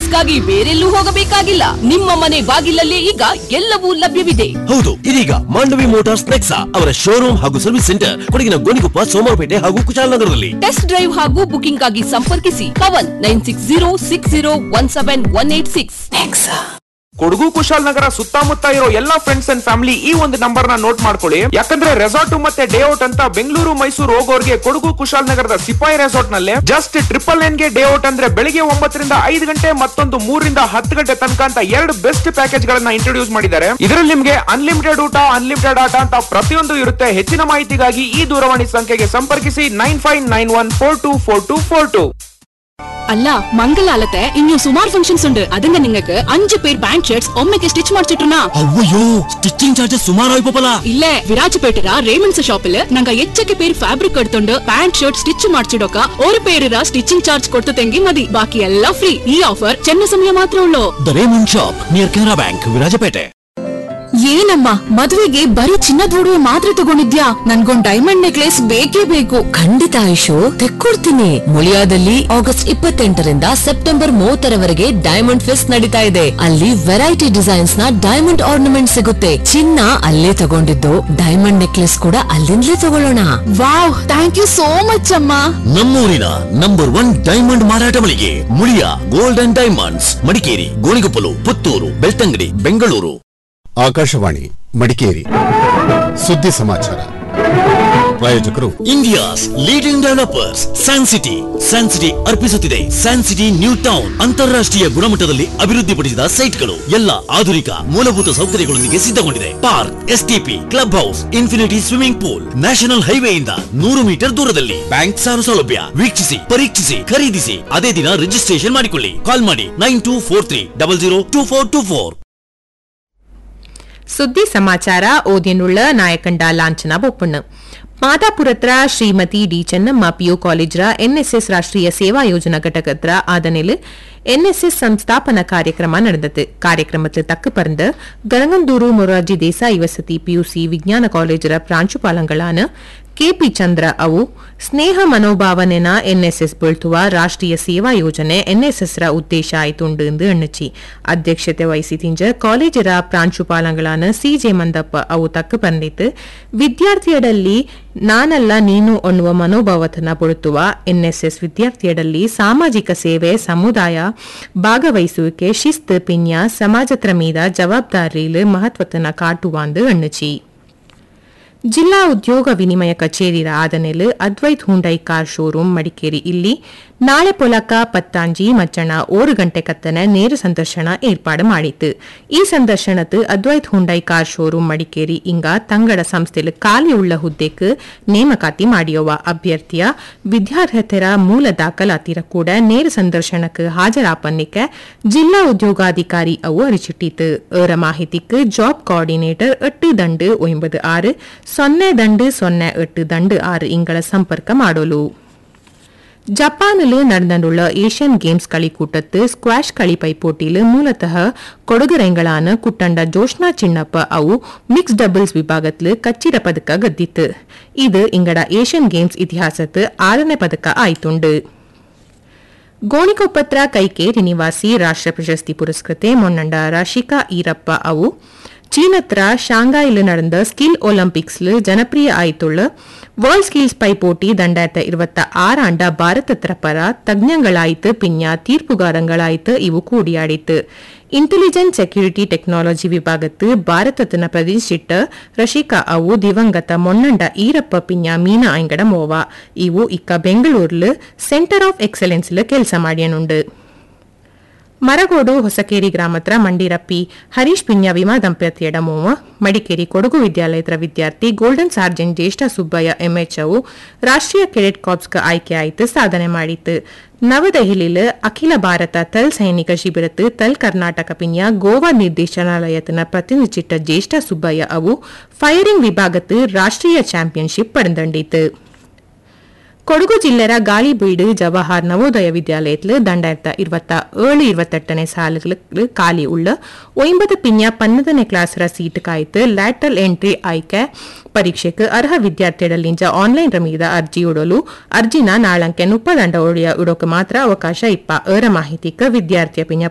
ಗಾಗಿ ಬೇರೆಲ್ಲೂ ಹೋಗಬೇಕಾಗಿಲ್ಲ ನಿಮ್ಮ ಮನೆ ಬಾಗಿಲಲ್ಲೇ ಈಗ ಎಲ್ಲವೂ ಲಭ್ಯವಿದೆ ಹೌದು ಇದೀಗ ಮಾಂಡವಿ ಮೋಟಾರ್ಸ್ ನೆಕ್ಸಾ ಅವರ ಶೋರೂಮ್ ಹಾಗೂ ಸರ್ವಿಸ್ ಸೆಂಟರ್ ಕೊಡಗಿನ ಗೋಣಿಕೊಪ್ಪ ಸೋಮವಾರಪೇಟೆ ಹಾಗೂ ಕುಶಾಲನಗರದಲ್ಲಿ ಟೆಸ್ಟ್ ಡ್ರೈವ್ ಹಾಗೂ ಬುಕಿಂಗ್ ಗಾಗಿ ಸಂಪರ್ಕಿಸಿ Pavan nine six zero six zero one seven one eight six Kodagu Kushalnagar ಸುತ್ತಮುತ್ತ ಇರೋ ಎಲ್ಲಾ ಫ್ರೆಂಡ್ಸ್ ಅಂಡ್ ಫ್ಯಾಮಿಲಿ ಈ ಒಂದು ನಂಬರ್ ನ ನೋಟ್ ಮಾಡ್ಕೊಳ್ಳಿ ಯಾಕಂದ್ರೆ ರೆಸಾರ್ಟ್ ಮತ್ತೆ ಡೇ ಔಟ್ ಅಂತ ಬೆಂಗಳೂರು ಮೈಸೂರು ಹೋಗೋರ್ಗೆ ಕೊಡಗು ಕುಶಾಲನಗರದ ಸಿಪಾಯಿ ರೆಸಾರ್ಟ್ ನಲ್ಲಿ ಜಸ್ಟ್ ಟ್ರಿಪಲ್ ನೈನ್ ಗೆ ಡೇ ಔಟ್ ಅಂದ್ರೆ ಬೆಳಿಗ್ಗೆ ಒಂಬತ್ತರಿಂದ ಐದು ಗಂಟೆ ಮತ್ತೊಂದು ಮೂರರಿಂದ ಹತ್ತು ಗಂಟೆ ತನಕ ಅಂತ ಎರಡು ಬೆಸ್ಟ್ ಪ್ಯಾಕೇಜ್ ಗಳನ್ನ ಇಂಟ್ರೊಡ್ಯೂಸ್ ಮಾಡಿದ್ದಾರೆ ಇದರಲ್ಲಿ ನಿಮ್ಗೆ ಅನ್ಲಿಮಿಟೆಡ್ ಊಟ ಅನ್ಲಿಮಿಟೆಡ್ ಆಟ ಅಂತ ಪ್ರತಿಯೊಂದು ಇರುತ್ತೆ ಹೆಚ್ಚಿನ ಮಾಹಿತಿಗಾಗಿ ಈ ದೂರವಾಣಿ ಸಂಖ್ಯೆಗೆ ಸಂಪರ್ಕಿಸಿ nine five nine one four two four two four two അല്ല മംഗലാലത്തെ ഇനി സുമാർ ഫംഗ്ഷൻസ് ഉണ്ട് അതിന്റെ നിങ്ങൾക്ക് അഞ്ച് പേർ പാന്റ് ഷർട്ട്സ് ഒമ്മയ്ക്ക് സ്റ്റിച്ച് മടിച്ചിട്ടുണ്ടാ ಅವ್ವಯ್ಯೋ ಸ್ಟಿಚಿಂಗ್ ಚಾರ್ಜಸ್ ಸುಮಾರು ಆಯ್ಪಲ್ಲ ಇಲ್ಲೇ ವಿರಾಜಪೇಟೆರ ರೇಮಂಡ್ಸ್ ಶಾಪಿಲ್ ನಂಗ ಹೆಚ್ಚಕ್ಕೆ പേര് ಫ್ಯಾಬ್ರಿಕ್ എടുത്തോണ്ട് ಪ್ಯಾಂಟ್ ಶರ್ಟ್ ಸ್ಟಿಚ್ ಮಾಡ್ಸಿಡೋಕ ഒരു പേരിರ ಸ್ಟಿಚಿಂಗ್ ಚಾರ್ಜ್ ಕೊಡ್ತು ತೆಂಗಿ ಮದಿ ಬಾಕಿ ಎಲ್ಲ ಫ್ರೀ ಈ ಆಫರ್ ಚೆನ್ನ ಸಮಯ ಮಾತ್ರ ಉಳ್ಳೋ the Raymond shop near Canara bank Virajpet ಏನಮ್ಮ ಮದುವೆಗೆ ಬರೀ ಚಿನ್ನದ ಒಡವೆ ಮಾತ್ರ ತಗೊಂಡಿದ್ಯಾ ನನ್ಗೊಂದ್ ಡೈಮಂಡ್ ನೆಕ್ಲೆಸ್ ಬೇಕೇ ಬೇಕು ಖಂಡಿತ ಆಯುಷು ತೆಕ್ಕೊಡ್ತೀನಿ ಮುಳಿಯಾದಲ್ಲಿ ಆಗಸ್ಟ್ ಇಪ್ಪತ್ತೆಂಟರಿಂದ ಸೆಪ್ಟೆಂಬರ್ ಮೂವತ್ತರವರೆಗೆ ಡೈಮಂಡ್ ಫೆಸ್ಟ್ ನಡೀತಾ ಇದೆ ಅಲ್ಲಿ ವೆರೈಟಿ ಡಿಸೈನ್ಸ್ ನ ಡೈಮಂಡ್ ಆರ್ನಮೆಂಟ್ ಸಿಗುತ್ತೆ ಚಿನ್ನ ಅಲ್ಲೇ ತಗೊಂಡಿದ್ದು ಡೈಮಂಡ್ ನೆಕ್ಲೆಸ್ ಕೂಡ ಅಲ್ಲಿಂದಲೇ ತಗೊಳ್ಳೋಣ wow thank you so much ಅಮ್ಮ ನಮ್ಮೂರಿನ ನಂಬರ್ ಒನ್ ಡೈಮಂಡ್ ಮಾರಾಟ ಮಳಿಗೆ Muliya gold and diamonds Madikeri Gonikoppal Puttur Belthangady Bengaluru Akashvani Madikeri ಸುದ್ದಿ ಸಮಾಚಾರ ಪ್ರಾಯೋಜಕರು India's leading developers San City San City ಅರ್ಪಿಸುತ್ತಿದೆ ಸ್ಯಾನ್ ಸಿಟಿ ನ್ಯೂ ಟೌನ್ ಅಂತಾರಾಷ್ಟ್ರೀಯ ಗುಣಮಟ್ಟದಲ್ಲಿ ಅಭಿವೃದ್ಧಿಪಡಿಸಿದ ಸೈಟ್ಗಳು ಎಲ್ಲ ಆಧುನಿಕ ಮೂಲಭೂತ ಸೌಕರ್ಯಗಳೊಂದಿಗೆ ಸಿದ್ಧಗೊಂಡಿದೆ park STP club house infinity swimming pool national ಹೈವೇಯಿಂದ ನೂರು ಮೀಟರ್ ದೂರದಲ್ಲಿ ಬ್ಯಾಂಕ್ ಸಾಲ ಸೌಲಭ್ಯ ವೀಕ್ಷಿಸಿ ಪರೀಕ್ಷಿಸಿ ಖರೀದಿಸಿ ಅದೇ ದಿನ ರಿಜಿಸ್ಟ್ರೇಷನ್ ಮಾಡಿಕೊಳ್ಳಿ ಕಾಲ್ ಮಾಡಿ nine two four three double zero two four two four ಸುದ್ದಿ ಸಮಾಚಾರ ಓದಿಯನುಳ್ಳ ನಾಯಕಂಡ ಲಾಂಛನ ಬೊಪ್ಪಣ್ಣ ಮಾದಾಪುರತ್ರ ಶ್ರೀಮತಿ ಡಿ ಚೆನ್ನಮ್ಮ ಪಿಯು ಕಾಲೇಜ್ರ ಎನ್ಎಸ್ಎಸ್ ರಾಷ್ಟ್ರೀಯ ಸೇವಾ ಯೋಜನಾ ಘಟಕತ್ರ ಆದನೆಲ್ ಎನ್ಎಸ್ಎಸ್ ಸಂಸ್ಥಾಪನಾ ಕಾರ್ಯಕ್ರಮ ನಡೆದது ಕಾರ್ಯಕ್ರಮத்தில் தக்கு பறந்த கனகந்தூரு மொரார்ஜி தேசாய் வசதி பியூசி விஞ்ஞான காலேஜர ಪ್ರಾಂಶುಪಾಲಂಗಳಾನ ಕೆಪಿ ಚಂದ್ರ ಅವು ಸ್ನೇಹ ಮನೋಭಾವನೆನ ಎನ್ಎಸ್ಎಸ್ ಬೀಳ್ತುವ ರಾಷ್ಟ್ರೀಯ ಸೇವಾ ಯೋಜನೆ ಎನ್ಎಸ್ಎಸ್ ರ ಉದ್ದೇಶ ಆಯ್ತುಂಡು ಎಂದು ಎಣ್ಣಚಿ ಅಧ್ಯಕ್ಷತೆ ವಹಿಸಿ ತಿಂಜ ಕಾಲೇಜರ ಪ್ರಾಂಶುಪಾಲಂಗಳಾನ ಸಿಜೆ ಮಂದಪ್ಪ ಅವು ತಕ್ಕ ಬಂದಿತ್ತು ವಿದ್ಯಾರ್ಥಿಯರಲ್ಲಿ ನಾನಲ್ಲ ನೀನು ಅನ್ನುವ ಮನೋಭಾವತನ ಪೊಳುತ್ತುವ ಎನ್ಎಸ್ಎಸ್ ವಿದ್ಯಾರ್ಥಿಯರಲ್ಲಿ ಸಾಮಾಜಿಕ ಸೇವೆ ಸಮುದಾಯ ಭಾಗವಹಿಸುವಿಕೆ ಶಿಸ್ತು ಪಿನ್ಯ ಸಮಾಜತ್ರ ಮೀದ ಜವಾಬ್ದಾರಿಲು ಮಹತ್ವತನ ಕಾಟುವಾಂದು ಎಣ್ಣಚಿ ಜಿಲ್ಲಾ ಉದ್ಯೋಗ ವಿನಿಮಯ ಕಚೇರಿ ಆದನೆಲ್ Advaith Hyundai car showroom Madikeri ಇಲ್ಲಿ ನಾಳೆ ಪೊಲಕ ಪತ್ತಾಂಜಿ ಮಚ್ಚಣ ಓರು ಗಂಟೆ ಕತ್ತನ ನೇರ ಸಂದರ್ಶನ ಏರ್ಪಾಡು ಮಾಡಿತ್ತು ಈ ಸಂದರ್ಶನത്ത് Advaith Hyundai car showroom Madikeri ಇಂಗ ತಂಗಡ ಸಂಸ್ಥೆಲ್ ಖಾಲಿ ಉಳ್ಳ ಹುದ್ದೆಕ್ ನೇಮಕಾತಿ ಮಾಡಿಯವ ಅಭ್ಯರ್ಥಿಯ ವಿದ್ಯಾರ್ಹತೆರ ಮೂಲ ದಾಖಲಾತಿರ ಕೂಡ ನೇರ ಸಂದರ್ಶನಕ್ಕೆ ಹಾಜರಾಪನ್ನಿಕ್ಕೆ ಜಿಲ್ಲಾ ಉದ್ಯೋಗಾಧಿಕಾರಿ ಅವು ಅರಿಚಿಟ್ಟಿತು ಏರ ಮಾಹಿತಿக்கு ಜಾಬ್ ಕೋಆರ್ಡಿನೇಟರ್ ಎಟ್ಟು ದಂಡು ಒಂಬದು ಆರು ಸೊನ್ನೆ ದಂಡು ಸೊನ್ನೆ ಎಟ್ಟು ದಂಡು ಆರು ಇಂಗಳ ಸಂಪರ್ಕ ಮಾಡೋಲು ஜப்பானில் நடந்துள்ள ஏசியன் கேம்ஸ் களிக்கூட்டத்து ஸ்குவாஷ் களி பைப்போட்டியில் மூலத்தः ಕೊಡಗರೆಂಗಳಾನ ಕುಟ್ಟಂಡ ಜೋಷ್ನಾ ಚಿನ್ನಪ್ಪ ಅವು ಮಿಕ್ಸ್ ಡಬಲ್ಸ್ ವಿಭಾಗത്തിൽ ಕಚ್ಚಿರ ಪದಕ ಗದ್ದಿತ್ತು ಇದು ಇಂಗಡ ಏಷ್ಯನ್ ಗೇಮ್ಸ್ ಇತಿಹಾಸത്ത് ಆರನೇ ಪದಕ ಆಯ್ತುಂಡು ಗೋಣಿಕೊಪ್ಪತ್ರ ಕೈಕೇರಿ ನಿವಾಸಿ ರಾಷ್ಟ್ರ ಪ್ರಶಸ್ತಿ ಪುರಸ್ಕೃತೆ ಮೊನ್ನಂಡ ರಾಶಿಕಾ ಈರಪ್ಪ ಅವು ಚೀನತ್ರ ஷாங்காயில் நடந்த ஸ்கில் ஒலிம்பிக்ஸ்ல ஜனப்பிரிய ஆயித்துள்ள வேர்ல்ட் ஸ்கில்ஸ் பைப்போட்டி ದಂಡಾಯಿರತ್ತ இருபத்த ಆರಾಂಡ ಭಾರತತ್ರ ಪರ ತಜ್ಞಗಳಾಯಿತು ಪಿನ್ಯ ತೀರ್ಪುಗಾರಂಗಳಾಯಿತು ಇವು ಕೂಡಿಯಾಡಿತು ಇಂಟೆಲಿಜೆಂಟ್ ಸೆಕ್ಯೂರಿಟಿ ಟೆಕ್ನಾಲಜಿ ವಿಭಾಗತ್ತು ಭಾರತತನ ಪ್ರತಿಷ್ಠಿತ ರಶಿಕಾ ಅವು ದಿವಂಗತ ಮೊನ್ನಂಡ ಈರಪ್ಪ ಪಿನ್ಯ ಮೀನಾ ಅಂಗಡ ಮೋವ ಇವು ಇಕ್ಕ ಬೆಂಗಳೂರ್ಲು ಸೆಂಟರ್ ಆಫ್ ಎಕ್ಸಲೆನ್ಸ್ಲು ಕೆಲಸ ಮಾಡ್ಯನುಂಡು ಮರಗೋಡು ಹೊಸಕೇರಿ ಗ್ರಾಮತ್ರ ಮಂಡಿರಪ್ಪಿ ಹರೀಶ್ ಪಿನ್ಯ ವಿಮಾ ದಂಪತಿಯಡ ಮೋವ ಮಡಿಕೇರಿ ಕೊಡಗು ವಿದ್ಯಾಲಯದ ವಿದ್ಯಾರ್ಥಿ ಗೋಲ್ಡನ್ ಸಾರ್ಜೆಂಟ್ ಜ್ಯೇಷ್ಠ ಸುಬ್ಬಯ್ಯ ಎಂಎಚ್ ಅವು ರಾಷ್ಟ್ರೀಯ ಕೆಡೆಟ್ ಕಾರ್ಪ್ಸ್ಗೆ ಆಯ್ಕೆಯಾಯಿತು ಸಾಧನೆ ಮಾಡಿತು ನವದೆಹಲಿയിൽ ಅಖಿಲ ಭಾರತ ತಲ್ ಸೈನಿಕ ಶಿಬಿರത്ത് ತಲ್ ಕರ್ನಾಟಕ ಪಿನ್ಯ ಗೋವಾ ನಿರ್ದೇಶನಾಲಯത്തിന് പ്രതിനിധിച്ചിട്ട ജ്യേഷ്ഠ സുബ്ബയ്യ അವು ಫೈರಿಂಗ್ ವಿಭಾಗത്ത് ರಾಷ್ಟ್ರೀಯ ಚಾಂಪಿಯನ್ಶಿಪ್ ಪಡೆದಂಡಿತು ಕೊಡಗು ಜಿಲ್ಲೆರ ಗಾಳಿಬೀಡು ಜವಾಹರ್ ನವೋದಯ ವಿದ್ಯಾಲಯത്തിൽ രണ്ടായിരത്തി ഇരുപത്തി ഏഴ് ഇരുപത്തെട്ടിനെ സാലുകളിൽ കാലി ഉള്ള ഒമ്പത് പിഞ്ഞ പന്നതനെ ക്ലാസ്ര സീറ്റ് കായ്ത്ത് ಲ್ಯಾಟರಲ್ ಎಂಟ್ರಿ ಆಯ್ಕೆ ಪರೀಕ್ಷೆಗೆ ಅರ್ಹ ವಿದ್ಯಾರ್ಥಿಗಳಿಂದ ಆನ್ಲೈನ್ ರಮೀದ ಅರ್ಜಿ ಉಡಲು ಅರ್ಜಿನ ನಾಳಂಕೆ ನುಪ್ಪದಂಡ ಒಡೆಯ ಉಡೋಕೆ ಮಾತ್ರ ಅವಕಾಶ ಇಪ್ಪ ಏರ ಮಾಹಿತಿಗೆ ವಿದ್ಯಾರ್ಥಿಯ ಪಿಂಜ